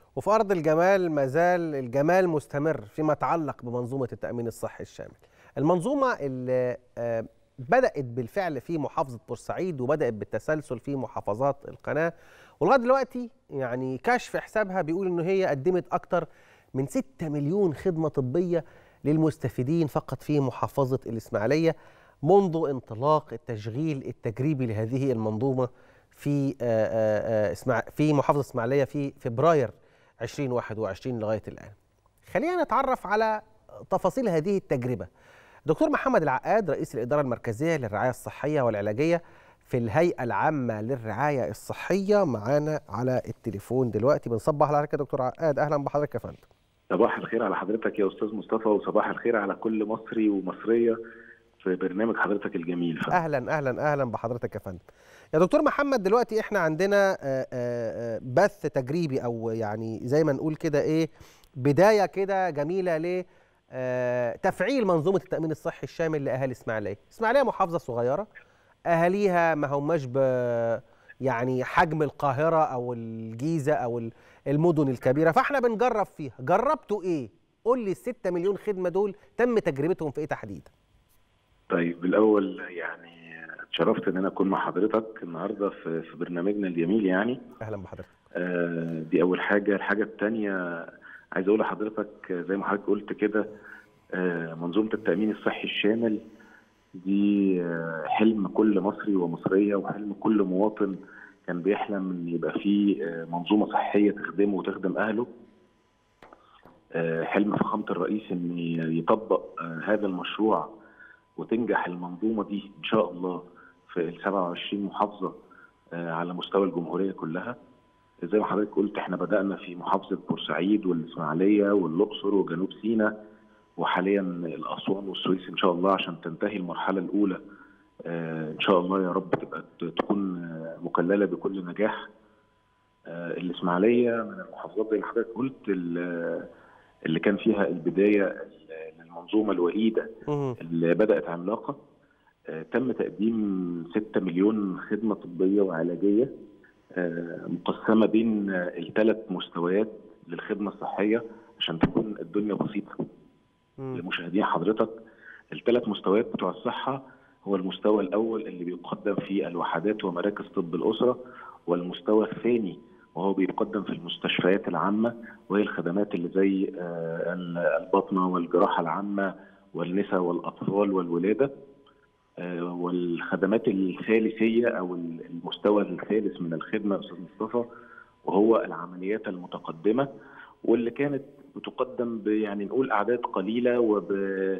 وفي أرض الجمال ما زال الجمال مستمر فيما يتعلق بمنظومة التأمين الصحي الشامل المنظومة اللي آه، بدأت بالفعل في محافظة بورسعيد وبدأت بالتسلسل في محافظات القناة ولغاية دلوقتي يعني كشف حسابها بيقول إن هي قدمت أكتر من 6 مليون خدمة طبية للمستفيدين فقط في محافظة الإسماعيلية منذ انطلاق التشغيل التجريبي لهذه المنظومة في آه، آه، آه، إسماع- في محافظة الإسماعيلية في فبراير 2021 لغاية الآن خلينا نتعرف على تفاصيل هذه التجربة دكتور محمد العقاد رئيس الإدارة المركزية للرعاية الصحية والعلاجية في الهيئة العامة للرعاية الصحية معانا على التليفون دلوقتي بنصبح على حضرتك يا دكتور عقاد أهلا بحضرتك يا فندم صباح الخير على حضرتك يا استاذ مصطفى وصباح الخير على كل مصري ومصريه في برنامج حضرتك الجميل ف... اهلا اهلا اهلا بحضرتك يا فندم يا دكتور محمد دلوقتي احنا عندنا آه، آه، آه، بث تجريبي او يعني زي ما نقول كده ايه بدايه كده جميله ل آه، تفعيل منظومه التامين الصحي الشامل لاهالي اسماعيليه اسماعيليه محافظه صغيره اهاليها ما هماش ب يعني حجم القاهره او الجيزه او ال- المدن الكبيره فاحنا بنجرب فيها جربتوا ايه قول لي الستة مليون خدمه دول تم تجربتهم في ايه تحديدا طيب الاول يعني اتشرفت ان انا اكون مع حضرتك النهارده في في برنامجنا الجميل يعني اهلا بحضرتك آه، دي اول حاجه الحاجه الثانيه عايز اقول لحضرتك زي ما حضرتك قلت كده آه، منظومه التامين الصحي الشامل دي آه، حلم كل مصري ومصريه وحلم كل مواطن كان بيحلم ان يبقى فيه آه، منظومه صحيه تخدمه وتخدم اهله آه، حلم فخامه الرئيس ان يطبق آه، هذا المشروع وتنجح المنظومه دي ان شاء الله في ال 27 محافظه آه، على مستوى الجمهوريه كلها زي ما حضرتك قلت احنا بدانا في محافظه بورسعيد والاسماعيليه والاقصر وجنوب سيناء وحاليا الاسوان والسويس ان شاء الله عشان تنتهي المرحله الاولى آه، ان شاء الله يا رب تبقى ت- تكون آه، مكلله بكل نجاح آه، الاسماعيليه من المحافظات زي ما حضرتك قلت ال- اللي كان فيها البدايه للمنظومه الوحيده مهم. اللي بدات عملاقه آه، تم تقديم 6 مليون خدمه طبيه وعلاجيه آه، مقسمه بين الثلاث مستويات للخدمه الصحيه عشان تكون الدنيا بسيطه مم. لمشاهدين حضرتك الثلاث مستويات بتوع الصحه هو المستوى الاول اللي بيقدم في الوحدات ومراكز طب الاسره والمستوى الثاني وهو بيقدم في المستشفيات العامه وهي الخدمات اللي زي آه، الباطنه والجراحه العامه والنساء والاطفال والولاده آه، والخدمات الثالثيه او المستوى الثالث من الخدمه يا استاذ مصطفى وهو العمليات المتقدمه واللي كانت بتقدم ب- يعني نقول اعداد قليله وب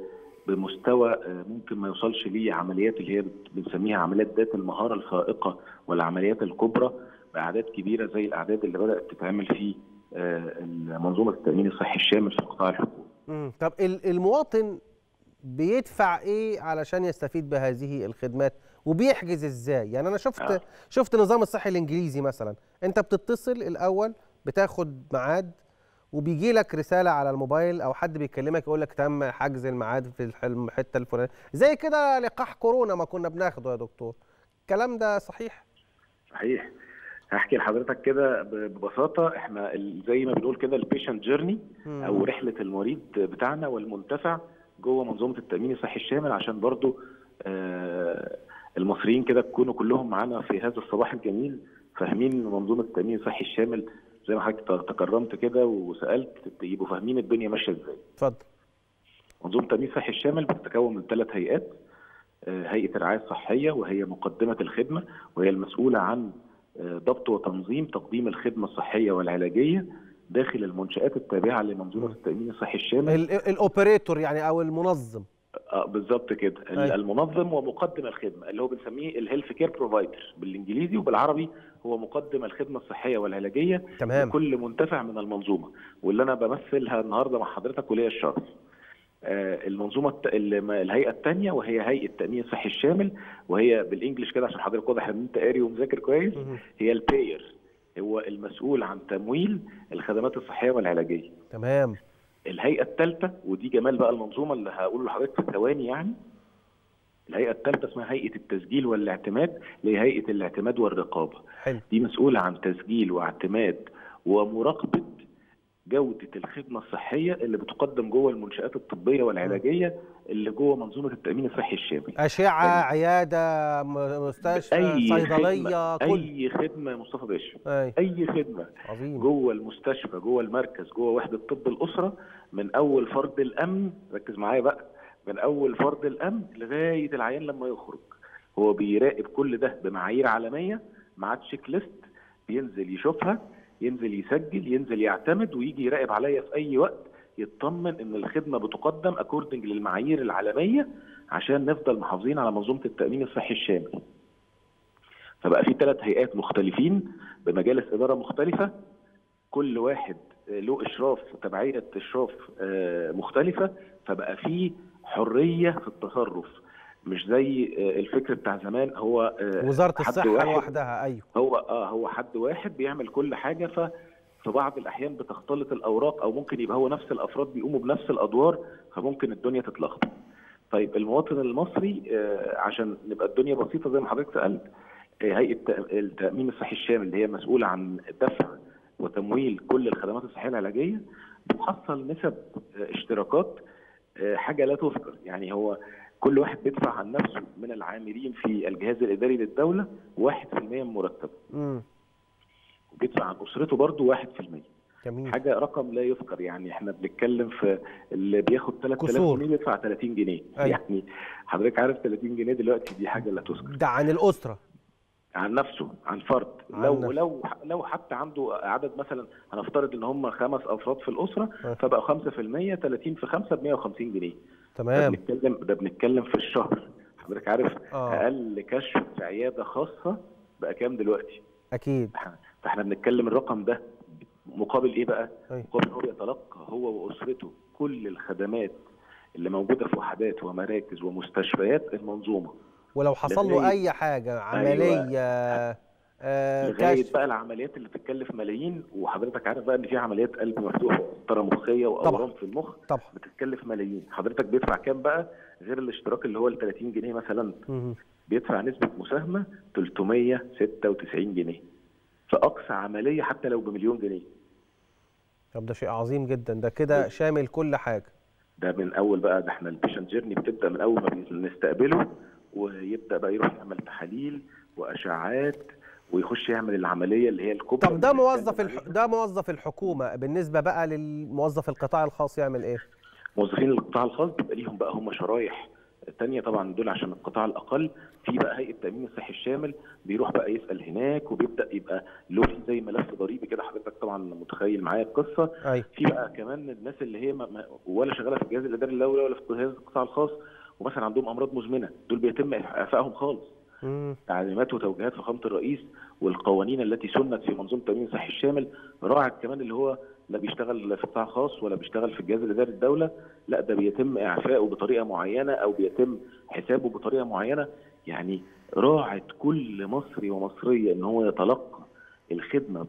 بمستوى آه، ممكن ما يوصلش ليه عمليات اللي هي بت- بنسميها عمليات ذات المهاره الفائقه والعمليات الكبرى باعداد كبيره زي الاعداد اللي بدات تتعمل في آه، منظومه التامين الصحي الشامل في القطاع الحكومي. مم. طب ال- المواطن بيدفع ايه علشان يستفيد بهذه الخدمات وبيحجز ازاي يعني انا شفت آه. شفت النظام الصحي الانجليزي مثلا انت بتتصل الاول بتاخد ميعاد وبيجي لك رساله على الموبايل او حد بيكلمك يقول لك تم حجز الميعاد في الح- الحته الفلانيه زي كده لقاح كورونا ما كنا بناخده يا دكتور الكلام ده صحيح صحيح هحكي لحضرتك كده ب- ببساطه احنا ال- زي ما بنقول كده البيشنت جيرني مم. او رحله المريض بتاعنا والمنتفع جوه منظومه التامين الصحي الشامل عشان برضو آه، المصريين كده يكونوا كلهم معانا في هذا الصباح الجميل فاهمين إن منظومه التامين الصحي الشامل زي ما حضرتك ت- تكرمت كده وسالت يبقوا فاهمين الدنيا ماشيه ازاي. اتفضل منظومه التامين الصحي الشامل بتتكون من ثلاث هيئات آه، هيئه الرعايه الصحيه وهي مقدمه الخدمه وهي المسؤوله عن آه، ضبط وتنظيم تقديم الخدمه الصحيه والعلاجيه داخل المنشات التابعه لمنظومه التامين الصحي الشامل ال- ال- الاوبريتور يعني او المنظم آه، بالظبط كده ال- أيوة. المنظم ومقدم الخدمه اللي هو بنسميه الهيلث كير بروفايدر بالانجليزي وبالعربي هو مقدم الخدمه الصحيه والعلاجيه تمام لكل منتفع من المنظومه واللي انا بمثلها النهارده مع حضرتك وليا الشرف آه، المنظومه الت... ال- الهيئه الثانيه وهي هيئه التامين الصحي الشامل وهي بالانجلش كده عشان حضرتك واضح ان انت قاري ومذاكر كويس مهم. هي الباير هو المسؤول عن تمويل الخدمات الصحيه والعلاجيه تمام الهيئه الثالثه ودي جمال بقى المنظومه اللي هقول لحضرتك في ثواني يعني الهيئه الثالثه اسمها هيئه التسجيل والاعتماد اللي هي هيئه الاعتماد والرقابه حلو دي مسؤوله عن تسجيل واعتماد ومراقبه جوده الخدمه الصحيه اللي بتقدم جوه المنشات الطبيه والعلاجيه اللي جوه منظومه التامين الصحي الشامل اشعه يعني- عياده م- مستشفى اي صيدليه خدمه كل اي خدمه يا مصطفى باشا اي اي خدمه عظيم جوه المستشفى جوه المركز جوه وحده طب الاسره من اول فرد الامن ركز معايا بقى من اول فرد الامن لغايه العيان لما يخرج هو بيراقب كل ده بمعايير عالميه مع تشيك ليست بينزل يشوفها ينزل يسجل ينزل يعتمد ويجي يراقب عليا في اي وقت يطمن ان الخدمه بتقدم اكوردنج للمعايير العالميه عشان نفضل محافظين على منظومه التامين الصحي الشامل. فبقى في ثلاث هيئات مختلفين بمجالس اداره مختلفه كل واحد له اشراف تبعيه اشراف آه، مختلفه فبقى في حريه في التصرف مش زي آه، الفكر بتاع زمان هو آه، وزاره حد الصحه واحد لوحدها ايوه هو اه هو حد واحد بيعمل كل حاجه ف في بعض الاحيان بتختلط الاوراق او ممكن يبقى هو نفس الافراد بيقوموا بنفس الادوار فممكن الدنيا تتلخبط. طيب المواطن المصري آه عشان نبقى الدنيا بسيطه زي ما حضرتك سالت آه هيئه التأ- التامين الصحي الشامل اللي هي مسؤوله عن دفع وتمويل كل الخدمات الصحيه العلاجيه بتحصل نسب آه اشتراكات آه حاجه لا تذكر يعني هو كل واحد بيدفع عن نفسه من العاملين في الجهاز الاداري للدوله 1% من مرتبه امم وبيدفع عن اسرته برضه 1% جميل حاجه رقم لا يذكر يعني احنا بنتكلم في اللي بياخد 3000 كسور. جنيه بيدفع 30 جنيه أيوة. يعني حضرتك عارف 30 جنيه دلوقتي دي حاجه لا تذكر ده عن الاسره عن نفسه عن فرد عن لو نفسه. لو لو حتى عنده عدد مثلا هنفترض ان هم خمس افراد في الاسره أه. فبقى 5% 30 في 5 ب 150 جنيه ده تمام بنتكلم ده بنتكلم في الشهر حضرتك عارف اه اقل كشف في عياده خاصه بقى كام دلوقتي اكيد إحنا- فاحنا بنتكلم الرقم ده مقابل ايه بقى؟ أيوة. مقابل هو يتلقى هو واسرته كل الخدمات اللي موجوده في وحدات ومراكز ومستشفيات المنظومه ولو حصل له لغاية- اي حاجه عمليه آه لغايه كشف بقى العمليات اللي بتتكلف ملايين وحضرتك عارف بقى ان في عمليات قلب مفتوح وقسطره مخيه واورام في المخ طبعا بتتكلف ملايين حضرتك بيدفع كام بقى غير الاشتراك اللي هو ال 30 جنيه مثلا مهم. بيدفع نسبه مساهمه 396 جنيه في اقصى عمليه حتى لو بمليون جنيه طب ده شيء عظيم جدا ده كده شامل كل حاجه ده من اول بقى ده احنا البيشنت جيرني بتبدا من اول ما بنستقبله ويبدا بقى يروح يعمل تحاليل واشعاعات ويخش يعمل العمليه اللي هي الكبرى طب ده اللي موظف بنتكلم الح... عليها. ده موظف الحكومه بالنسبه بقى للموظف القطاع الخاص يعمل ايه موظفين القطاع الخاص بيبقى ليهم بقى هم شرايح تانية طبعا دول عشان القطاع الاقل في بقى هيئه التامين الصحي الشامل بيروح بقى يسال هناك وبيبدا يبقى له في زي ملف ضريبي كده حضرتك طبعا متخيل معايا القصه ايوه في بقى كمان الناس اللي هي ما ما ولا شغاله في الجهاز الاداري الاولي ولا في جهاز القطاع الخاص ومثلا عندهم امراض مزمنه دول بيتم اعفائهم خالص مم. تعليمات وتوجيهات فخامه الرئيس والقوانين التي سنت في منظومه التامين الصحي الشامل راعت كمان اللي هو لا بيشتغل في قطاع خاص ولا بيشتغل في الجهاز الاداري الدوله لا ده بيتم اعفائه بطريقه معينه او بيتم حسابه بطريقه معينه يعني راعت كل مصري ومصريه ان هو يتلقى الخدمه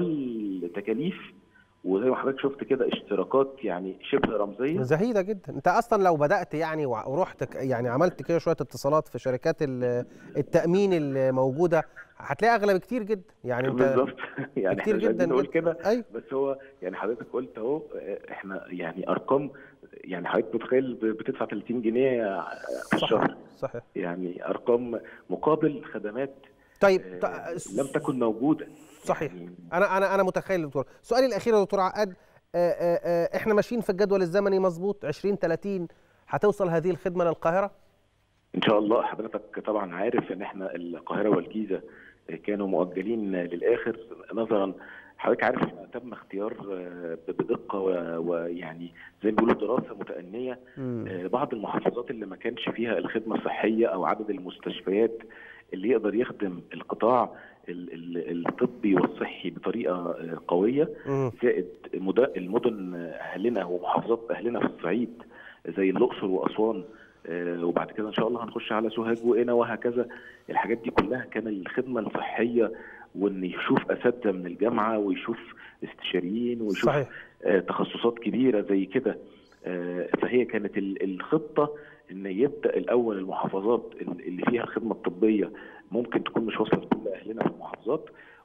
باقل تكاليف وزي ما حضرتك شفت كده اشتراكات يعني شبه رمزيه زهيده جدا انت اصلا لو بدات يعني وع- ورحت ك- يعني عملت كده شويه اتصالات في شركات ال- التامين الموجوده هتلاقي اغلى بكتير جدا يعني انت بالظبط يعني كتير احنا مش جدا عايزين نقول جدا. كده ايوه بس هو يعني حضرتك قلت اهو اه، احنا يعني ارقام يعني حضرتك متخيل ب- بتدفع 30 جنيه في الشهر صحيح صحيح يعني ارقام مقابل خدمات طيب اه، ط- لم تكن موجوده صحيح يعني انا انا انا متخيل يا دكتور سؤالي الاخير يا دكتور عقاد آه، آه، آه، احنا ماشيين في الجدول الزمني مظبوط 20 30 هتوصل هذه الخدمه للقاهره ان شاء الله حضرتك طبعا عارف ان احنا القاهره والجيزه كانوا مؤجلين للاخر نظرا حضرتك عارف ان تم اختيار اه، بدقه و- ويعني زي ما بيقولوا دراسه متأنية مم. آه، بعض المحافظات اللي ما كانش فيها الخدمه الصحيه او عدد المستشفيات اللي يقدر يخدم القطاع ال- ال- الطبي والصحي بطريقه آه، قويه مم. زائد مد- المدن اهلنا ومحافظات اهلنا في الصعيد زي الاقصر واسوان آه، وبعد كده ان شاء الله هنخش على سوهاج وقنا وهكذا الحاجات دي كلها كان الخدمه الصحيه وان يشوف اساتذه من الجامعه ويشوف استشاريين ويشوف صحيح آه، تخصصات كبيره زي كده آه، فهي كانت ال- الخطه ان يبدا الاول المحافظات اللي فيها الخدمه الطبيه ممكن تكون مش واصله لكل اهلنا في المحافظات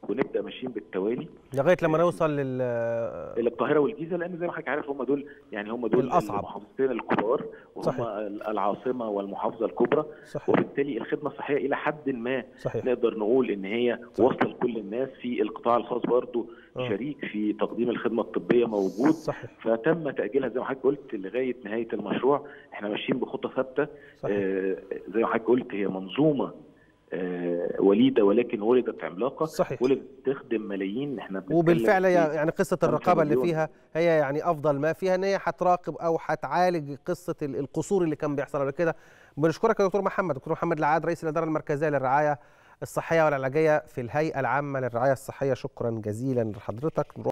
ونبدا ماشيين بالتوالي لغايه لما نوصل لل القاهره والجيزه لان زي ما حضرتك عارف هم دول يعني هم دول الأصعب. المحافظتين الكبار وهم صحيح. العاصمه والمحافظه الكبرى صحيح وبالتالي الخدمه الصحيه الى حد ما صحيح نقدر نقول ان هي صحيح. واصله لكل الناس في القطاع الخاص برضو آه. شريك في تقديم الخدمه الطبيه موجود صحيح فتم تاجيلها زي ما حضرتك قلت لغايه نهايه المشروع احنا ماشيين بخطه ثابته صحيح آه، زي ما حضرتك قلت هي منظومه آه، وليده ولكن ولدت عملاقه صحيح ولدت تخدم ملايين احنا بنتكلم وبالفعل هي في يعني قصه خمسة الرقابه اللي مليون. فيها هي يعني افضل ما فيها ان هي هتراقب او هتعالج قصه ال- القصور اللي كان بيحصل قبل كده بنشكرك يا دكتور محمد دكتور محمد العاد رئيس الاداره المركزيه للرعايه الصحيه والعلاجيه في الهيئه العامه للرعايه الصحيه شكرا جزيلا لحضرتك